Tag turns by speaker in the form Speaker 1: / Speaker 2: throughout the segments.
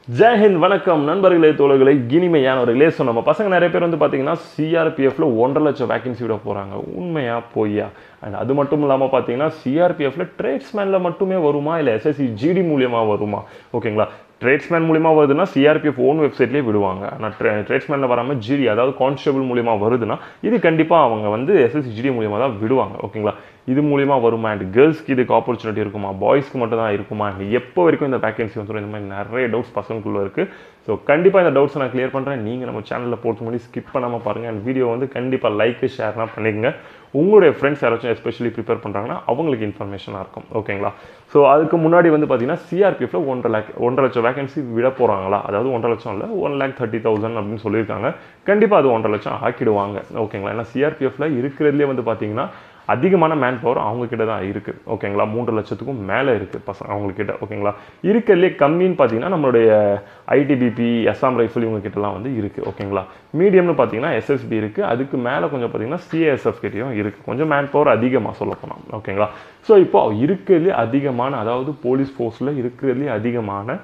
Speaker 1: ஜெயஹிந்த் வணக்கம் நண்பர்களே தோழர்களே இனிமையானவர்களே ஸோ நம்ம பசங்க நிறைய பேர் வந்து பார்த்தீங்கன்னா சிஆர்பிஎஃப்ல ஒன்றரை லட்சம் வேகன்சி விட போகிறாங்க உண்மையா பொய்யா அண்ட் அது மட்டும் இல்லாமல் பார்த்தீங்கன்னா சிஆர்பிஎஃப்ல ட்ரேட்ஸ்மேனில் மட்டுமே வருமா இல்லை எஸ்எஸ்சி ஜிடி மூலியமாக வருமா ஓகேங்களா ட்ரேட்ஸ்மேன் மூலியமா வருதுன்னா சிஆர்பிஎஃப் ஓன் வெப்சைட்லேயே விடுவாங்க ஆனால் ட்ரேட்ஸ்மேனில் வராமல் ஜிடி அதாவது கான்ஸ்டபிள் மூலியமா வருதுன்னா இது கண்டிப்பாக அவங்க வந்து எஸ்எஸ்சி ஜிடி மூலியமா தான் விடுவாங்க ஓகேங்களா இது மூலியமா வருமா அண்ட் கேர்ள்ஸ்க்கு இதுக்கு ஆப்பர்ச்சுனிட்டி இருக்குமா பாய்ஸ்க்கு மட்டும் தான் இருக்குமா and எப்போ வரைக்கும் இந்த வேகன்சி வந்துடும் இந்த மாதிரி நிறைய டவுட்ஸ் பசங்களுக்குள்ள இருக்குது ஸோ கண்டிப்பாக இந்த டவுட்ஸ் நான் கிளியர் பண்ணுறேன் நீங்கள் நம்ம சேனலில் போட்டு முன்னாடி ஸ்கிப் பண்ணாமல் பாருங்கள் அண்ட் வீடியோ வந்து கண்டிப்பாக லைக் ஷேர்லாம் பண்ணிக்கங்க உங்களுடைய ஃப்ரெண்ட்ஸ் யாராச்சும் எஸ்பெஷலி ப்ரிப்பேர் பண்ணுறாங்கன்னா அவங்களுக்கு இன்ஃபர்மேஷனாக இருக்கும் ஓகேங்களா ஸோ அதுக்கு முன்னாடி வந்து பார்த்தீங்கன்னா சிஆர்பிஎஃப்ல ஒன்றரை லேக் ஒன்றரை லட்சம் வேகன்சி விட போகிறாங்களா அதாவது ஒன்றரை லட்சம் இல்லை ஒன் லேக் தேர்ட்டி தௌசண்ட் அப்படின்னு சொல்லியிருக்காங்க கண்டிப்பாக அது ஒன்றரை லட்சம் ஆக்கிடுவாங்க ஓகேங்களா ஏன்னா சிஆர்பிஎஃப்ல இருக்கிறதுலே வந்து பார்த்தீங்கன்னா அதிகமான மேன் பவர் அவங்க கிட்ட தான் இருக்குது ஓகேங்களா மூன்று லட்சத்துக்கும் மேலே இருக்குது பசங்க அவங்க கிட்ட ஓகேங்களா இருக்கிறதுலே கம்மின்னு பார்த்தீங்கன்னா நம்மளுடைய ஐடிபிபி எஸ்ஆம் ரைஃபிள் இவங்க கிட்டலாம் வந்து இருக்குது ஓகேங்களா மீடியம்னு பார்த்தீங்கன்னா எஸ்எஸ்பி இருக்குது அதுக்கு மேலே கொஞ்சம் பார்த்தீங்கன்னா சிஏஎஸ்எஃப் கிட்டேயும் இருக்குது கொஞ்சம் மேன் பவர் அதிகமாக சொல்ல போனால் ஓகேங்களா ஸோ இப்போ இருக்கிறதுலே அதிகமான அதாவது போலீஸ் ஃபோர்ஸில் இருக்கிறதுலே அதிகமான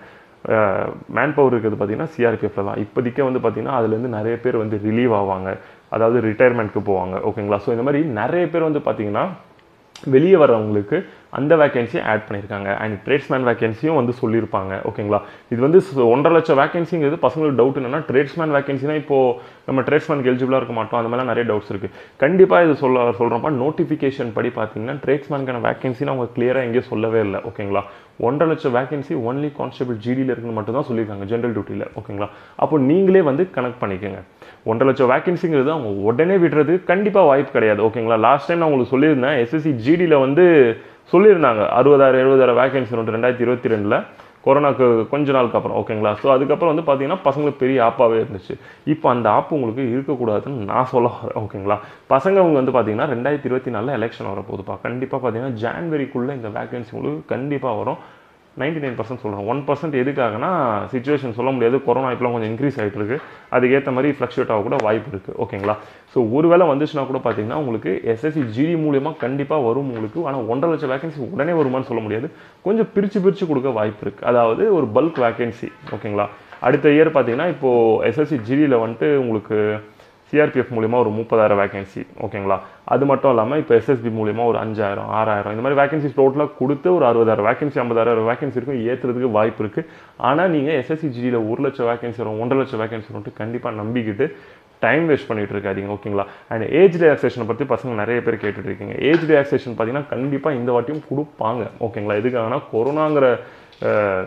Speaker 1: மேன் பவர் இருக்கிறது பார்த்தீங்கன்னா சிஆர்பிஎஃப்ல தான் இப்போதைக்கு வந்து பார்த்தீங்கன்னா அதுலேருந்து நிறைய பேர் வந்து ரிலீவ் ஆவாங்க அதாவது ரிட்டையர்மெண்ட்க்கு போவாங்க ஓகேங்களா ஸோ இந்த மாதிரி நிறைய பேர் வந்து பார்த்தீங்கன்னா வெளியே வரவங்களுக்கு அந்த வேகன்சியை ஆட் பண்ணியிருக்காங்க அண்ட் ட்ரேட்ஸ்மேன் வேகன்சியும் வந்து சொல்லியிருப்பாங்க ஓகேங்களா இது வந்து ச- ஒன்றரை லட்சம் வேகன்சிங்கிறது பசங்களுக்கு டவுட் என்னன்னா ட்ரேட்ஸ்மேன் வேகன்சினா இப்போ நம்ம ட்ரேட்ஸ்மேனுக்கு எலிஜிபிளாக இருக்க மாட்டோம் அந்த மாதிரிலாம் நிறைய டவுட்ஸ் இருக்குது கண்டிப்பாக இது சொல்ல சொல்கிறப்ப நோட்டிஃபிகேஷன் படி பார்த்தீங்கன்னா ட்ரேட்ஸ்மேனுக்கான வேகன்சின்னு அவங்க கிளியராக எங்கேயும் சொல்லவே இல்லை ஓகேங்களா ஒன்றரை லட்சம் வேகன்சி ஒன்லி கான்ஸ்டபிள் ஜிடியில் இருக்குன்னு மட்டும் தான் சொல்லியிருக்காங்க ஜென்ரல் டியூட்டியில் ஓகேங்களா அப்போ நீங்களே வந்து கனெக்ட் பண்ணிக்கோங்க ஒன்றரை லட்சம் வேகன்சிங்கிறது அவங்க உடனே விடுறது கண்டிப்பாக வாய்ப்பு கிடையாது ஓகேங்களா லாஸ்ட் டைம் நான் உங்களுக்கு சொல்லியிருந்தேன் எஸ்எஸ்சி ஜிடியில் வந்து சொல்லியிருந்தாங்க அறுபதாயிரம் எழுபதாயிரம் வேகன்சி வந்து ரெண்டாயிரத்தி இருபத்தி ரெண்டில் கொரோனாக்கு கொஞ்ச நாளுக்கு அப்புறம் ஓகேங்களா ஸோ அதுக்கப்புறம் வந்து பார்த்தீங்கன்னா பசங்களுக்கு பெரிய ஆப்பாகவே இருந்துச்சு இப்போ அந்த ஆப் உங்களுக்கு இருக்கக்கூடாதுன்னு நான் சொல்ல வரேன் ஓகேங்களா பசங்க அவங்க வந்து பார்த்தீங்கன்னா ரெண்டாயிரத்தி இருபத்தி நாலில் எலெக்ஷன் வரப்போகுதுப்பா கண்டிப்பாக பார்த்தீங்கன்னா ஜான்வரிக்குள்ளே இந்த வேகன்சி உங்களுக்கு கண்டிப்பாக வரும் நைன்டி நைன் பர்சன்ட் சொல்கிறேன் ஒன் பர்சன்ட் எதுக்காகனா சுச்சுவேஷன் சொல்ல முடியாது கொரோனா இப்போலாம் கொஞ்சம் இன்க்ரீஸ் ஆகிட்டு இருக்கு அதுக்கேற்ற மாதிரி ஃப்ளக்ஷுவேட் ஆக கூட வாய்ப்பு இருக்குது ஓகேங்களா ஸோ ஒருவேளை வந்துச்சுன்னா கூட பார்த்தீங்கன்னா உங்களுக்கு எஸ்எஸ்சி ஜிடி மூலியமாக கண்டிப்பாக வரும் உங்களுக்கு ஆனால் ஒன்றரை லட்சம் வேகன்சி உடனே வருமான்னு சொல்ல முடியாது கொஞ்சம் பிரித்து பிரித்து கொடுக்க வாய்ப்பு இருக்குது அதாவது ஒரு பல்க் வேகன்சி ஓகேங்களா அடுத்த இயர் பார்த்தீங்கன்னா இப்போது எஸ்எஸ்சி ஜிடியில் வந்துட்டு உங்களுக்கு சிஆர்பிஎஃப் மூலியமா ஒரு முப்பதாயிரம் வேகன்சி ஓகேங்களா அது மட்டும் இல்லாமல் இப்போ எஸ்எஸ்பி மூலியமா ஒரு அஞ்சாயிரம் ஆறாயிரம் இந்த மாதிரி வேகன்சி டோட்டலாக கொடுத்து ஒரு அறுபதாயிரம் வேகன்சி ஐம்பதாயிரம் வேகன்சி இருக்கும் ஏற்றுறதுக்கு வாய்ப்பு இருக்குது ஆனால் நீங்கள் எஸ்எஸ்சி ஜிடியில் ஒரு லட்சம் வேகன்சி வரும் ஒன்றரை லட்சம் வேகன்சி வந்துட்டு கண்டிப்பாக நம்பிக்கிட்டு டைம் வேஸ்ட் பண்ணிட்டு இருக்காதீங்க ஓகேங்களா அண்ட் ஏஜ் ரிலாக்ஸேஷனை பற்றி பசங்க நிறைய பேர் கேட்டுட்டு இருக்கீங்க ஏஜ் ரிலாக்ஸேஷன் பார்த்தீங்கன்னா கண்டிப்பாக இந்த வாட்டியும் கொடுப்பாங்க ஓகேங்களா எதுக்காகனா கொரோனாங்கிற அஹ்,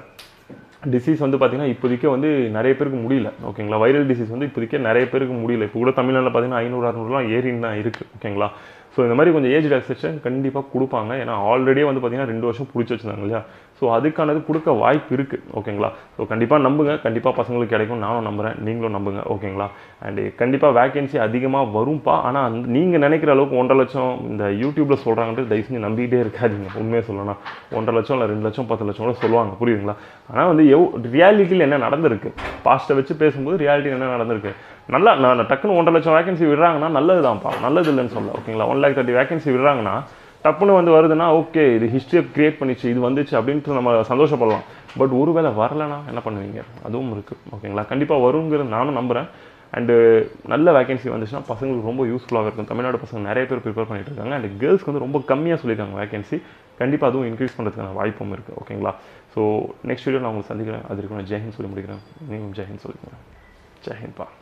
Speaker 1: டிசீஸ் வந்து பார்த்தீங்கன்னா இப்போதைக்கு வந்து நிறைய பேருக்கு முடியல ஓகேங்களா வைரல் டிசீஸ் வந்து இப்போதைக்கு நிறைய பேருக்கு முடியல இப்போ கூட தமிழ்நாட்டில் பார்த்தீங்கன்னா ஐநூறு அறுநூறுலாம் ஏறின்னு தான் இருக்குது ஓகேங்களா ஸோ இந்த மாதிரி கொஞ்சம் ஏஜ் ரிலாக்ஸேஷன் கண்டிப்பாக கொடுப்பாங்க ஏன்னா ஆல்ரெடியே வந்து பார்த்தீங்கன்னா ரெண்டு வருஷம் பிடிச்சி வச்சிருந்தாங்க இல்லையா ஸோ அதுக்கானது கொடுக்க வாய்ப்பு இருக்குது ஓகேங்களா ஸோ கண்டிப்பாக நம்புங்க கண்டிப்பாக பசங்களுக்கு கிடைக்கும் நானும் நம்புகிறேன் நீங்களும் நம்புங்க ஓகேங்களா அண்டு கண்டிப்பாக வேகன்சி அதிகமாக வரும்பா ஆனால் அந்த நீங்கள் நினைக்கிற அளவுக்கு ஒன்றரை லட்சம் இந்த யூடியூப்பில் சொல்கிறாங்கன்ட்டு தயவு செஞ்சு நம்பிக்கிட்டே இருக்காதீங்க உண்மையாக சொல்லணும் ஒன்றரை லட்சம் இல்லை ரெண்டு லட்சம் பத்து லட்சம் கூட சொல்லுவாங்க புரியுதுங்களா ஆனால் வந்து எவ் ரியாலிட்டியில் என்ன நடந்திருக்கு பாஸ்ட்டை வச்சு பேசும்போது ரியாலிட்டி என்ன நடந்திருக்கு நல்லா நான் டக்குன்னு ஒன்றரை லட்சம் வேகன்சி விடுறாங்கன்னா நல்லது தான்ப்பா நல்லது இல்லைன்னு சொல்ல ஓகேங்களா ஒன் லேக் தேர்ட்டி வேகன்சி விடுறாங்கன்னா டப்புன்னு வந்து வருதுன்னா ஓகே இது ஹிஸ்ட்ரியை கிரியேட் பண்ணிச்சு இது வந்துச்சு அப்படின்ட்டு நம்ம சந்தோஷப்படலாம் பட் ஒருவேளை வரலைன்னா என்ன பண்ணுவீங்க அதுவும் இருக்குது ஓகேங்களா கண்டிப்பாக வருங்கிறது நானும் நம்புகிறேன் அண்டு நல்ல வேகன்சி வந்துச்சுன்னா பசங்களுக்கு ரொம்ப யூஸ்ஃபுல்லாக இருக்கும் தமிழ்நாடு பசங்க நிறைய பேர் ப்ரிப்பேர் பண்ணிட்டு இருக்காங்க அண்ட் கேர்ள்ஸ்க்கு வந்து ரொம்ப கம்மியாக சொல்லியிருக்காங்க வேகன்சி கண்டிப்பாக அதுவும் இன்க்ரீஸ் பண்ணுறதுக்கான வாய்ப்பும் இருக்குது ஓகேங்களா ஸோ நெக்ஸ்ட் வீடியோ நான் உங்களுக்கு சந்திக்கிறேன் அது இருக்கும் நான் ஜெயஹிந்த் சொல்லி முடிக்கிறேன் நீங்களும் ஜெயஹிந்த் சொல்லிக்கிறேன் ஜெயஹிந்த்பா